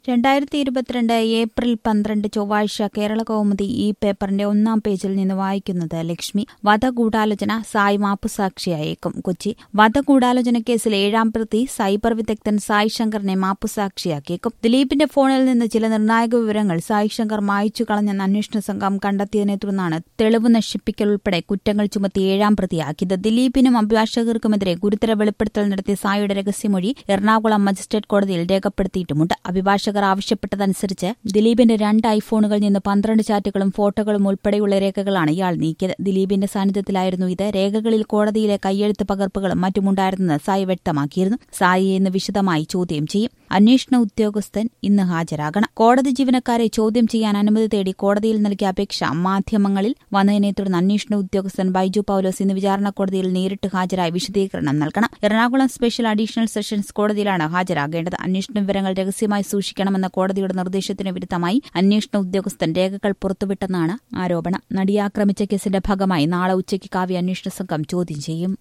രണ്ടായിരത്തി ഇരുപത്തിരണ്ട് ഏപ്രിൽ പന്ത്രണ്ട് ചൊവ്വാഴ്ച കേരള കൗമുദി ഈ പേപ്പറിന്റെ ഒന്നാം പേജിൽ നിന്ന് വായിക്കുന്നത് ലക്ഷ്മി വധഗൂഢാലോചന സായ് മാപ്പുസാക്ഷിയായേക്കും കൊച്ചി വധഗൂഢാലോചന കേസിൽ ഏഴാം പ്രതി സൈബർ വിദഗ്ധൻ സായ് ശങ്കറിനെ മാപ്പുസാക്ഷിയാക്കിയേക്കും ദിലീപിന്റെ ഫോണിൽ നിന്ന് ചില നിർണായക വിവരങ്ങൾ സായ് ശങ്കർ മായ്ച്ചു കളഞ്ഞെന്ന് അന്വേഷണ സംഘം കണ്ടെത്തിയതിനെ തുടർന്നാണ് തെളിവ് നശിപ്പിക്കൽ ഉൾപ്പെടെ കുറ്റങ്ങൾ ചുമത്തി ഏഴാം പ്രതിയാക്കിയത് ദിലീപിനും അഭിഭാഷകർക്കുമെതിരെ ഗുരുതര വെളിപ്പെടുത്തൽ നടത്തിയ സായിയുടെ രഹസ്യമൊഴി എറണാകുളം മജിസ്ട്രേറ്റ് കോടതിയിൽ രേഖപ്പെടുത്തിയിട്ടുമുണ്ട് അഭിഭാഷകർ ആവശ്യപ്പെട്ടതനുസരിച്ച് ദിലീപിന്റെ രണ്ട് ഐഫോണുകളിൽ നിന്ന് പന്ത്രണ്ട് ചാറ്റുകളും ഫോട്ടോകളും ഉൾപ്പെടെയുള്ള രേഖകളാണ് ഇയാൾ നീക്കിയത് ദിലീപിന്റെ സാന്നിധ്യത്തിലായിരുന്നു ഇത് രേഖകളിൽ കോടതിയിലെ കയ്യെഴുത്ത് പകർപ്പുകളും മറ്റുമുണ്ടായിരുന്നെന്ന് സായി വ്യക്തമാക്കിയിരുന്നു സായിയെ ഇന്ന് വിശദമായി ചോദ്യം ചെയ്യും അന്വേഷണ ഉദ്യോഗസ്ഥൻ ഇന്ന് ഹാജരാകണം കോടതി ജീവനക്കാരെ ചോദ്യം ചെയ്യാൻ അനുമതി തേടി കോടതിയിൽ നൽകിയ അപേക്ഷ മാധ്യമങ്ങളിൽ വന്നതിനെ തുടർന്ന് അന്വേഷണ ഉദ്യോഗസ്ഥൻ ബൈജു പൌലോസ് ഇന്ന് വിചാരണ കോടതിയിൽ നേരിട്ട് ഹാജരായി വിശദീകരണം നൽകണം എറണാകുളം സ്പെഷ്യൽ അഡീഷണൽ സെഷൻസ് കോടതിയിലാണ് ഹാജരാകേണ്ടത് അന്വേഷണ വിവരങ്ങൾ രഹസ്യമായി സൂക്ഷിക്കണമെന്ന കോടതിയുടെ നിർദ്ദേശത്തിന് വിരുദ്ധമായി അന്വേഷണ ഉദ്യോഗസ്ഥൻ രേഖകൾ പുറത്തുവിട്ടെന്നാണ് ആരോപണം നടിയെ ആക്രമിച്ച കേസിന്റെ ഭാഗമായി നാളെ ഉച്ചയ്ക്ക് കാവ്യ അന്വേഷണ സംഘം ചോദ്യം ചെയ്യും